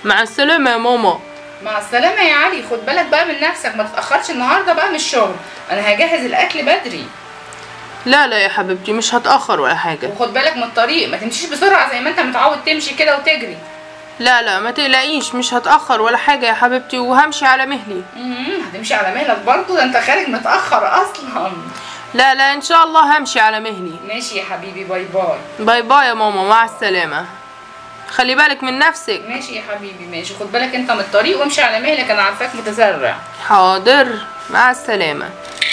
مع السلامة يا ماما مع السلامة يا علي خد بالك بقى من نفسك ما تتأخرش النهاردة بقى من الشغل أنا هجهز الأكل بدري لا لا يا حبيبتي مش هتأخر ولا حاجة وخد بالك من الطريق ما تمشيش بسرعة زي ما أنت متعود تمشي كده وتجري لا لا ما تقلقيش مش هتأخر ولا حاجة يا حبيبتي وهمشي على مهلي امم هتمشي على مهلك برضه ده أنت خارج متأخر أصلا لا لا ان شاء الله همشي على مهلي ماشي يا حبيبي باي باي باي باي يا ماما مع السلامة خلي بالك من نفسك ماشي يا حبيبي ماشي خد بالك أنت من الطريق وامشي على مهلك أنا عارفاك متسرع حاضر مع السلامة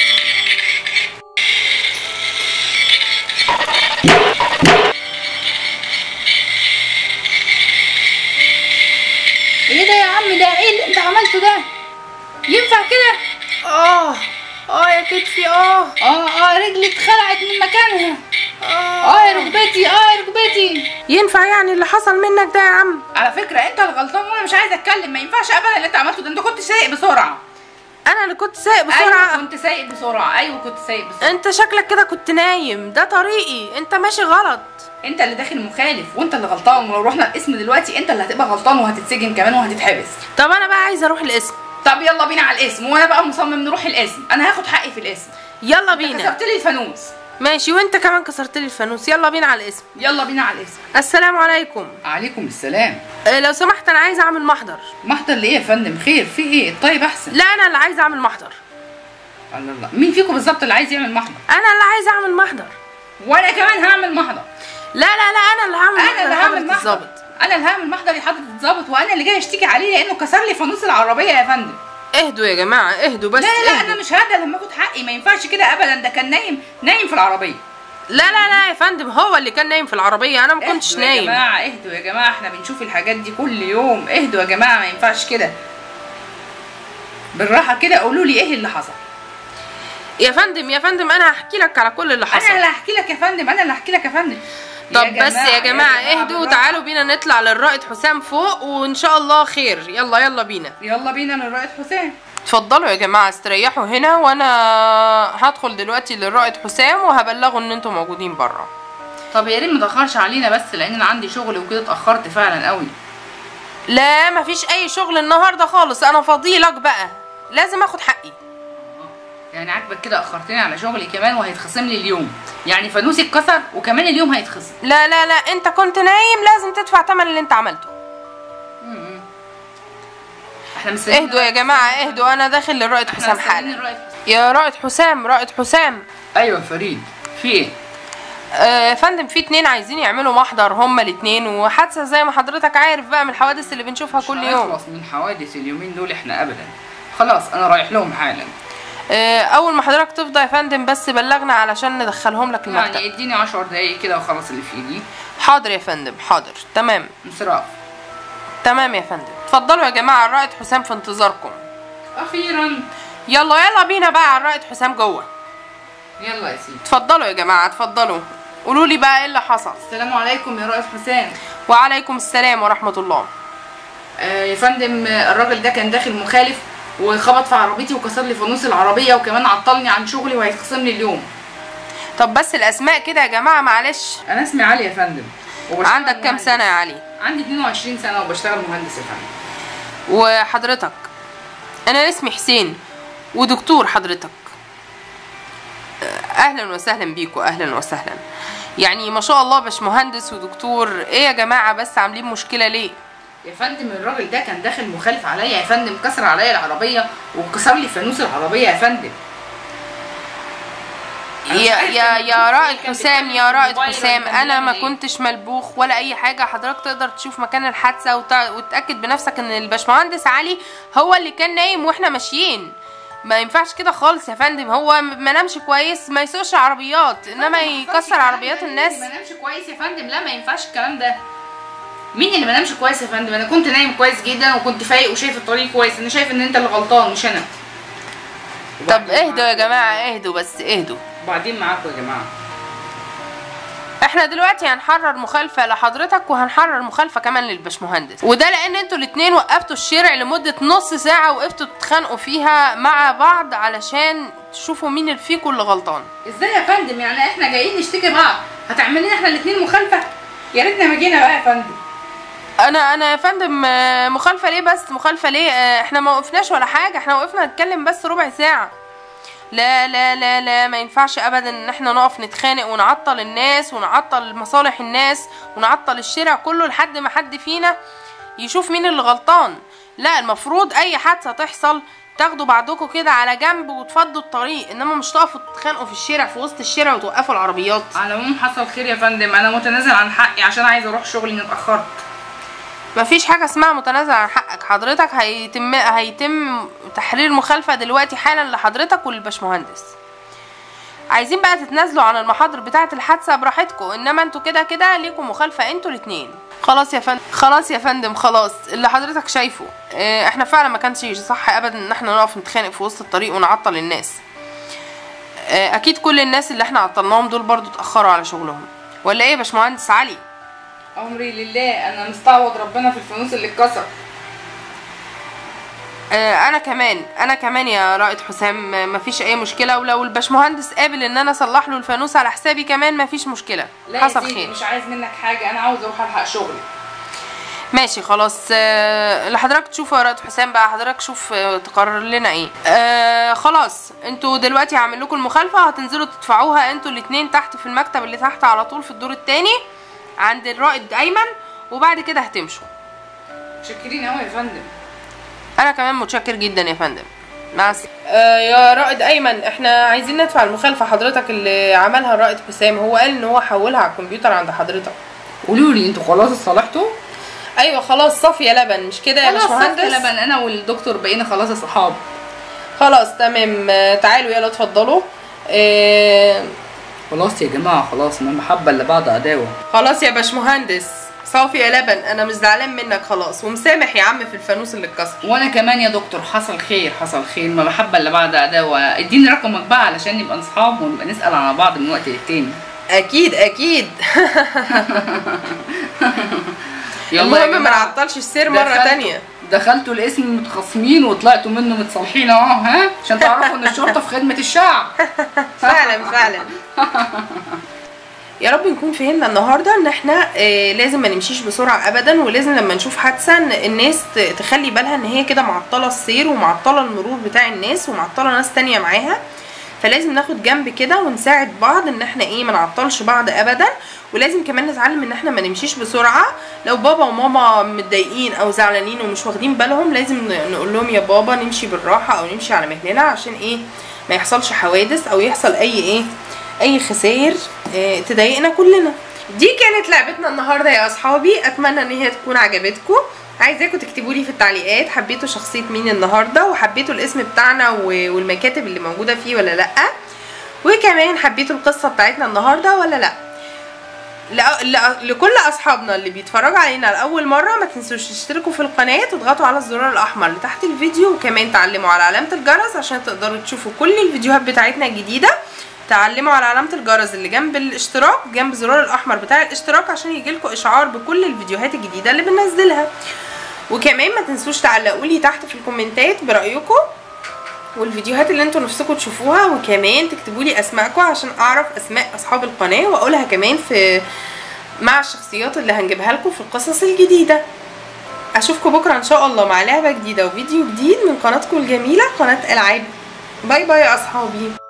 ايه ده يا عم ده ايه اللي انت عملته ده ينفع كده اه اه يا كتفي اه اه اه رجلي اتخلعت من مكانها اه اه يا ركبتي اه يا ركبتي ينفع يعني اللي حصل منك ده يا عم على فكره انت الغلطان وانا مش عايزه اتكلم ما ينفعش ابدا اللي انت عملته ده انت كنت سايق بسرعه انا اللي كنت سايق ايوه بسرعة كنت سايق بسرعه ايوه كنت سايق بسرعه انت شكلك كده كنت نايم ده طريقي انت ماشي غلط انت اللي داخل مخالف وانت اللي غلطان ولو رحنا القسم دلوقتي انت اللي هتبقى غلطان وهتتسجن كمان وهتتحبس طب انا بقى عايزه اروح القسم طب يلا بينا على القسم وانا بقى مصمم نروح القسم انا هاخد حقي في القسم يلا انت بينا كسرت لي الفانوس ماشي وانت كمان كسرت لي الفانوس يلا بينا على القسم يلا بينا على القسم السلام عليكم عليكم السلام اه لو سمحت انا عايزه اعمل محضر محضر ليه يا فندم خير في ايه طيب احسن لا انا اللي عايزه اعمل محضر الله الله مين فيكم بالظبط اللي عايز يعمل محضر انا اللي عايزه اعمل محضر وانا كمان هعمل محضر لا لا لا انا اللي هعمل انا اللي محضر هعمل حضرة محضر الضابط. انا اللي هعمل محضر يا حضره الظابط وانا اللي جاي اشتكي عليه لانه كسر لي فانوس العربيه يا فندم اهدوا يا جماعه اهدوا بس لا لا لا انا اهدوا مش هقدر لما اخد حقي ما ينفعش كده ابدا ده كان نايم نايم في العربيه لا لا لا يا فندم هو اللي كان نايم في العربيه انا ما كنتش اهدوا يا نايم جماعه اهدوا يا جماعه احنا بنشوف الحاجات دي كل يوم اهدوا يا جماعه ما ينفعش كده بالراحه كده قولوا لي ايه اللي حصل يا فندم يا فندم انا هحكي لك على كل اللي انا حصل اللي هحكي لك يا فندم انا اللي هحكي لك يا فندم طب بس يا جماعه اهدوا بالراحة. وتعالوا بينا نطلع للرائد حسام فوق وان شاء الله خير يلا يلا بينا يلا بينا للرائد حسام اتفضلوا يا جماعه استريحوا هنا وانا هدخل دلوقتي للرائد حسام وهبلغه ان انتوا موجودين بره طب يا ريت ما تاخرش علينا بس لان انا عندي شغل وكده اتاخرت فعلا قوي لا مفيش اي شغل النهارده خالص انا فضيلك بقى لازم اخد حقي يعني عاجبك كده اخرتني على شغلي كمان وهيتخصم لي اليوم يعني فانوسي اتكسر وكمان اليوم هيتخصم لا لا لا انت كنت نايم لازم تدفع تمن اللي انت عملته احنا مستنيين اهدوا يا جماعه اهدوا انا داخل للرائد احنا حسام مستنيين حالا الرائد حسام. يا رائد حسام رائد حسام ايوه فريد في ايه آه يا فندم في اتنين عايزين يعملوا محضر هما الاتنين وحادثه زي ما حضرتك عارف بقى من الحوادث اللي بنشوفها كل مش يوم هنخلص من حوادث اليومين دول احنا ابدا خلاص انا رايح لهم حالا آه اول ما حضرتك تفضى يا فندم بس بلغنا علشان ندخلهم لك المكتب يعني اديني 10 دقايق كده وخلص اللي في ايدي حاضر يا فندم حاضر تمام انصراف تمام يا فندم اتفضلوا يا جماعه الرائد حسام في انتظاركم اخيرا يلا يلا بينا بقى على الرائد حسام جوه يلا يا سيدي اتفضلوا يا جماعه اتفضلوا قولوا لي بقى ايه اللي حصل السلام عليكم يا رائد حسام وعليكم السلام ورحمه الله آه يا فندم آه، الراجل ده كان داخل مخالف وخبط في عربيتي وكسر لي فانوس العربيه وكمان عطلني عن شغلي وهيتخصم لي اليوم طب بس الاسماء كده يا جماعه معلش انا اسمي علي يا فندم وبشتغل عندك كام مهندس. سنه يا علي عندي 22 سنه وبشتغل مهندس يا فندم وحضرتك انا اسمي حسين ودكتور حضرتك اهلا وسهلا بيكوا اهلا وسهلا يعني ما شاء الله باش مهندس ودكتور ايه يا جماعه بس عاملين مشكله ليه يا فندم الراجل ده كان داخل مخالف عليا يا فندم كسر عليا العربيه وكسر لي فانوس العربيه يا فندم أنا مش يا عارف يا كان يا بيقول رائد إيه، كان حسام بيتكلم يا في رائد الموبايل ولا حسام كان انا ما بيعمل إيه؟ كنتش ملبوخ ولا اي حاجه حضرتك تقدر تشوف مكان الحادثه وت- وتتاكد بنفسك ان الباشمهندس علي هو اللي كان نايم واحنا ماشيين ما ينفعش كده خالص يا فندم هو ما نامش كويس ما يسوقش عربيات انما ما حصلش يكسر الكلام عربيات ده. الناس مين اللي ما نامش كويس يا فندم لا ما ينفعش الكلام ده مين اللي ما نامش كويس يا فندم انا كنت نايم كويس جدا وكنت فايق وشايف الطريق كويس انا شايف ان انت اللي غلطان مش انا طب اهدوا يا جماعه اهدوا بس اهدوا وبعدين معاكم يا جماعه احنا دلوقتي هنحرر مخالفة لحضرتك وهنحرر مخالفة كمان للباشمهندس وده لان انتوا الاتنين وقفتوا الشارع لمدة نص ساعة وقفتوا تتخانقوا فيها مع بعض علشان تشوفوا مين اللي فيكم اللي غلطان ازاي يا فندم يعني احنا جايين نشتكي بعض هتعمل لنا احنا الاثنين مخالفه يا ريتنا ما جينا بقى يا فندم انا انا يا فندم آه، مخالفه ليه بس مخالفه ليه آه، احنا ما وقفناش ولا حاجه احنا وقفنا نتكلم بس ربع ساعه لا لا لا لا ما ينفعش ابدا ان احنا نقف نتخانق ونعطل الناس ونعطل مصالح الناس ونعطل الشارع كله لحد ما حد فينا يشوف مين اللي غلطان لا المفروض اي حادثه تحصل تاخدوا بعضكم كده على جنب وتفضوا الطريق انما مش تقفوا تتخانقوا في الشارع في وسط الشارع وتوقفوا العربيات على العموم حصل خير يا فندم انا متنازل عن حقي عشان عايزه اروح شغلي اني اتاخرت مفيش حاجة اسمها متنازل عن حقك حضرتك هيتم هيتم تحرير مخالفة دلوقتي حالا لحضرتك وللباشمهندس عايزين بقى تتنازلوا عن المحاضر بتاعة الحادثة براحتكم انما انتوا كده كده ليكم مخالفة انتوا الاتنين خلاص يا فندم خلاص يا فندم خلاص اللي حضرتك شايفه اه احنا فعلا ما كانش صح ابدا ان احنا نقف نتخانق في وسط الطريق ونعطل الناس اه اكيد كل الناس اللي احنا عطلناهم دول برضو اتأخروا على شغلهم ولا ايه يا باشمهندس علي امري لله انا مستعوض ربنا في الفانوس اللي اتكسر آه، انا كمان انا كمان يا رائد حسام آه، مفيش اي مشكله ولو الباشمهندس قابل ان انا اصلح له الفانوس على حسابي كمان مفيش مشكله لا يا حصل سيدي خير مش عايز منك حاجه انا عاوز اروح الحق شغلي ماشي خلاص آه، اللي حضرتك تشوفه يا رائد حسام بقى حضرتك شوف آه، تقرر لنا ايه آه خلاص انتوا دلوقتي هعمل لكم المخالفه هتنزلوا تدفعوها انتوا الاتنين تحت في المكتب اللي تحت على طول في الدور التاني عند الرائد ايمن وبعد كده هتمشوا متشكرين قوي يا فندم انا كمان متشكر جدا يا فندم مع السلامه آه يا رائد ايمن احنا عايزين ندفع المخالفه حضرتك اللي عملها الرائد حسام هو قال ان هو حولها على الكمبيوتر عند حضرتك قولوا لي انتوا خلاص اتصالحتوا ايوه خلاص صافيه لبن مش كده يا خلاص صفت باشمهندس لبن انا والدكتور بقينا خلاص اصحاب خلاص تمام آه، تعالوا يلا اتفضلوا آه خلاص يا جماعه خلاص ما المحبه اللي بعد عداوه خلاص يا باشمهندس صافي يا لبن انا مش زعلان منك خلاص ومسامح يا عم في الفانوس اللي اتكسر وانا كمان يا دكتور حصل خير حصل خير ما محبه اللي بعد عداوه اديني رقمك بقى علشان نبقى اصحاب ونبقى نسال على بعض من وقت للتاني اكيد اكيد يلا يا المهم ما جماعة. نعطلش السير مره دخلتوا- تانية دخلتوا الاسم متخاصمين وطلعتوا منه متصالحين اهو ها عشان تعرفوا ان الشرطه في خدمه الشعب فعلا فعلا يا رب نكون فهمنا النهارده ان احنا آه لازم ما نمشيش بسرعه ابدا ولازم لما نشوف حادثه إن الناس ت- تخلي بالها ان هي كده معطله السير ومعطله المرور بتاع الناس ومعطله ناس تانية معاها فلازم ناخد جنب كده ونساعد بعض ان احنا ايه ما نعطلش بعض ابدا ولازم كمان نتعلم ان احنا ما نمشيش بسرعه لو بابا وماما متضايقين او زعلانين ومش واخدين بالهم لازم ن- نقول لهم يا بابا نمشي بالراحه او نمشي على مهلنا عشان ايه ما يحصلش حوادث او يحصل اي ايه اي خسائر آه، تضايقنا كلنا دي كانت لعبتنا النهارده يا اصحابي اتمنى ان هي تكون عجبتكم عايزاكم تكتبوا لي في التعليقات حبيتوا شخصيه مين النهارده وحبيتوا الاسم بتاعنا و- والمكاتب اللي موجوده فيه ولا لا وكمان حبيتوا القصه بتاعتنا النهارده ولا لا لأ- لأ- لكل اصحابنا اللي بيتفرجوا علينا لاول مره ما تنسوش تشتركوا في القناه وتضغطوا على الزرار الاحمر اللي تحت الفيديو وكمان تعلموا على علامه الجرس عشان تقدروا تشوفوا كل الفيديوهات بتاعتنا الجديده تعلموا على علامه الجرس اللي جنب الاشتراك جنب الزرار الاحمر بتاع الاشتراك عشان يجيلكوا اشعار بكل الفيديوهات الجديده اللي بننزلها وكمان ما تنسوش تعلقوا لي تحت في الكومنتات برايكم والفيديوهات اللي انتوا نفسكم تشوفوها وكمان تكتبوا لي اسماءكم عشان اعرف اسماء اصحاب القناه واقولها كمان في مع الشخصيات اللي هنجيبها لكم في القصص الجديده اشوفكم بكره ان شاء الله مع لعبه جديده وفيديو جديد من قناتكم الجميله قناه العاب باي باي يا اصحابي